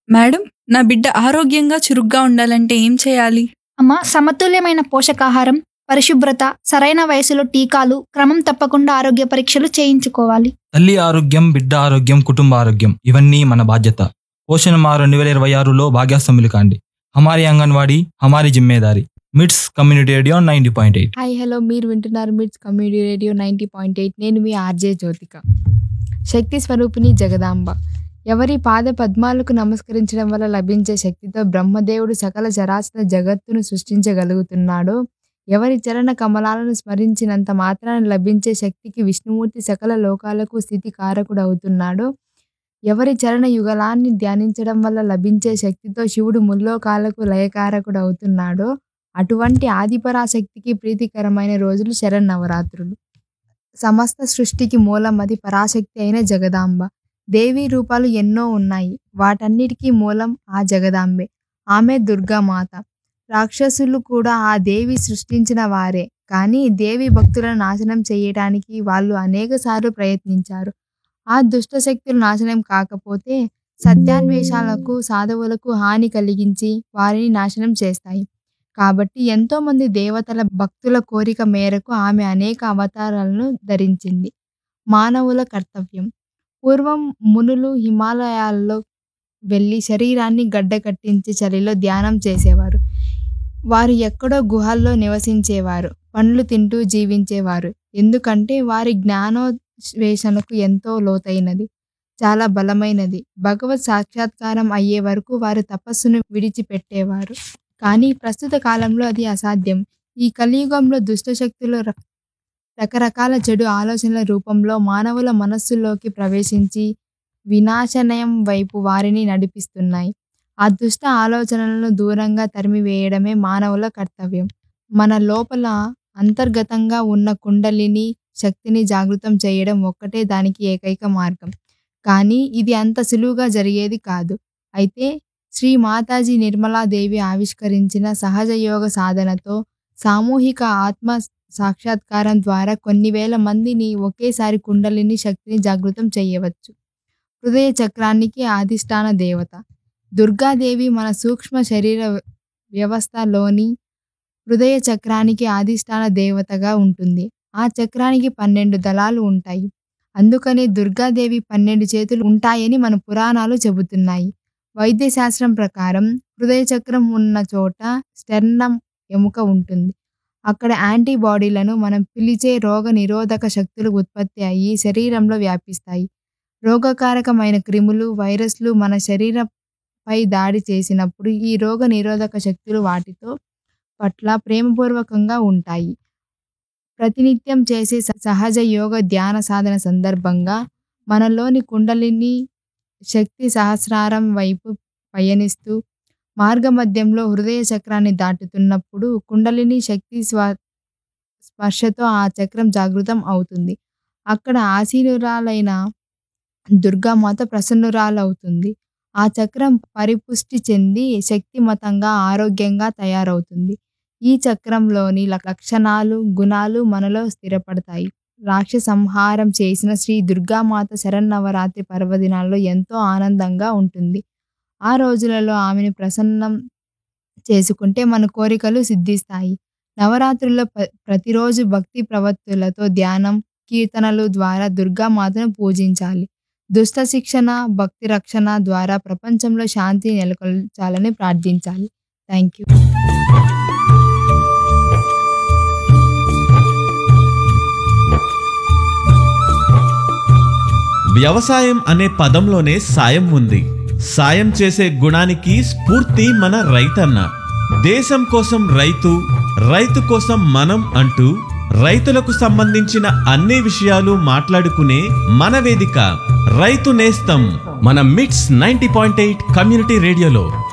madam నా బిడ్డ ఆరోగ్యంగా చురుగ్గా ఉండాలంటే ఏం చేయాలి అమ్మ సమతుల్యమైన పోషకాహారం పరిశుభ్రత సరైన వయసులో టీకాలు క్రమం తప్పకుండా ఆరోగ్య పరీక్షలు చేయించుకోవాలి తల్లి ఆరోగ్యం బిడ్డ ఆరోగ్యం కుటుంబ ఆరోగ్యం ఇవన్నీ మన బాధ్యత పోషణ మా రెండు వేల ఇరవై ఆరులో భాగ్యాస్తంభులు కాండి హమారి అంగన్వాడీ హమారి జిమ్మేదారి MITS community radio ninety point eight hi hello మీరు వింటున్నారు MITS community radio ninety point eight నేను మీ ఆర్జే జ్యోతిక శక్తి స్వరూపిణి జగదాంబ ఎవరి పాద పద్మాలకు నమస్కరించడం వల్ల లభించే శక్తితో బ్రహ్మదేవుడు సకల చరాచర జగత్తును సృష్టించగలుగుతున్నాడో ఎవరి చరణ కమలాలను స్మరించినంత మాత్రాన లభించే శక్తికి విష్ణుమూర్తి సకల లోకాలకు స్థితి కారకుడు అవుతున్నాడో ఎవరి చరణ యుగలాన్ని ధ్యానించడం వల్ల లభించే శక్తితో శివుడు ముల్లోకాలకు లయకారకుడు అవుతున్నాడో అటువంటి ఆదిపరాశక్తికి ప్రీతికరమైన రోజులు శరన్నవరాత్రులు సమస్త సృష్టికి మూలం అది పరాశక్తి అయిన జగదాంబ దేవి రూపాలు ఎన్నో ఉన్నాయి వాటన్నిటికీ మూలం ఆ జగదాంబే ఆమె దుర్గామాత రాక్షసులు కూడా ఆ దేవి సృష్టించిన వారే కానీ దేవి భక్తులను నాశనం చేయటానికి వాళ్ళు అనేకసార్లు ప్రయత్నించారు ఆ దుష్ట శక్తులు నాశనం కాకపోతే సత్యాన్వేషాలకు సాధువులకు హాని కలిగించి వారిని నాశనం చేస్తాయి కాబట్టి ఎంతో మంది దేవతల భక్తుల కోరిక మేరకు ఆమె అనేక అవతారాలను ధరించింది మానవుల కర్తవ్యం పూర్వం మునులు హిమాలయాల్లో వెళ్ళి శరీరాన్ని గడ్డకట్టించి చలిలో ధ్యానం చేసేవారు వారు ఎక్కడో గుహల్లో నివసించేవారు పండ్లు తింటూ జీవించేవారు ఎందుకంటే వారి జ్ఞానోన్వేషణకు ఎంతో లోతైనది చాలా బలమైనది భగవత్ సాక్షాత్కారం అయ్యే వరకు వారు తపస్సును విడిచిపెట్టేవారు కానీ ప్రస్తుత కాలంలో అది అసాధ్యం ఈ కలియుగంలో దుష్టశక్తులు రక- రకరకాల చెడు ఆలోచనల రూపంలో మానవుల మనస్సులోకి ప్రవేశించి వినాశనయం వైపు వారిని నడిపిస్తున్నాయి ఆ దుష్ట ఆలోచనలను దూరంగా తరిమివేయడమే మానవుల కర్తవ్యం మన లోపల అంతర్గతంగా ఉన్న కుండలిని శక్తిని జాగృతం చేయడం ఒక్కటే దానికి ఏకైక మార్గం కానీ ఇది అంత సులువుగా జరిగేది కాదు అయితే శ్రీ మాతాజీ నిర్మలాదేవి ఆవిష్కరించిన సహజ యోగ సాధనతో సామూహిక ఆత్మ సాక్షాత్కారం ద్వారా కొన్ని వేల మందిని ఒకేసారి కుండలిని శక్తిని జాగృతం చేయవచ్చు హృదయ చక్రానికి అధిష్టాన దేవత దుర్గాదేవి మన సూక్ష్మ శరీర వ్యవస్థలోని హృదయ చక్రానికి అధిష్టాన దేవతగా ఉంటుంది ఆ చక్రానికి పన్నెండు దళాలు ఉంటాయి అందుకనే దుర్గాదేవి పన్నెండు చేతులు ఉంటాయని మన పురాణాలు చెబుతున్నాయి వైద్య శాస్త్రం ప్రకారం హృదయ చక్రం ఉన్న చోట స్టెర్నం ఎముక ఉంటుంది అక్కడ యాంటీబాడీలను మనం పిలిచే రోగ నిరోధక శక్తులు ఉత్పత్తి అయ్యి శరీరంలో వ్యాపిస్తాయి రోగకారకమైన క్రిములు వైరస్లు మన శరీరంపై దాడి చేసినప్పుడు ఈ రోగ నిరోధక శక్తులు వాటితో పట్ల ప్రేమపూర్వకంగా ఉంటాయి ప్రతినిత్యం చేసే స- సహజ యోగ ధ్యాన సాధన సందర్భంగా మనలోని కుండలిని శక్తి సహస్రారం వైపు పయనిస్తూ మార్గమధ్యంలో హృదయ చక్రాన్ని దాటుతున్నప్పుడు కుండలిని శక్తి స్వ స్పర్శతో ఆ చక్రం జాగృతం అవుతుంది అక్కడ ఆసీనురాలైన దుర్గామాత ప్రసన్నురాలవుతుంది ఆ చక్రం పరిపుష్టి చెంది శక్తిమతంగా ఆరోగ్యంగా తయారవుతుంది ఈ చక్రంలోని ల- లక్షణాలు గుణాలు మనలో స్థిరపడతాయి రాక్షస సంహారం చేసిన శ్రీ దుర్గామాత శరన్నవరాత్రి పర్వదినాల్లో ఎంతో ఆనందంగా ఉంటుంది ఆ రోజులలో ఆమెను ప్రసన్నం చేసుకుంటే మన కోరికలు సిద్ధిస్తాయి నవరాత్రుల్లో ప- ప్రతిరోజు భక్తి ప్రవత్తులతో ధ్యానం కీర్తనలు ద్వారా దుర్గామాతను పూజించాలి దుష్ట శిక్షణ భక్తి రక్షణ ద్వారా ప్రపంచంలో శాంతి నెలకొల్చాలని ప్రార్థించాలి థ్యాంక్ యూ వ్యవసాయం అనే పదంలోనే సాయం ఉంది సాయం చేసే గుణానికి స్ఫూర్తి మన రైతన్న దేశం కోసం రైతు రైతు కోసం మనం అంటూ రైతులకు సంబంధించిన అన్ని విషయాలు మాట్లాడుకునే మన వేదిక రైతు నేస్తం మన మిట్స్ నైంటీ పాయింట్ ఎయిట్ కమ్యూనిటీ రేడియోలో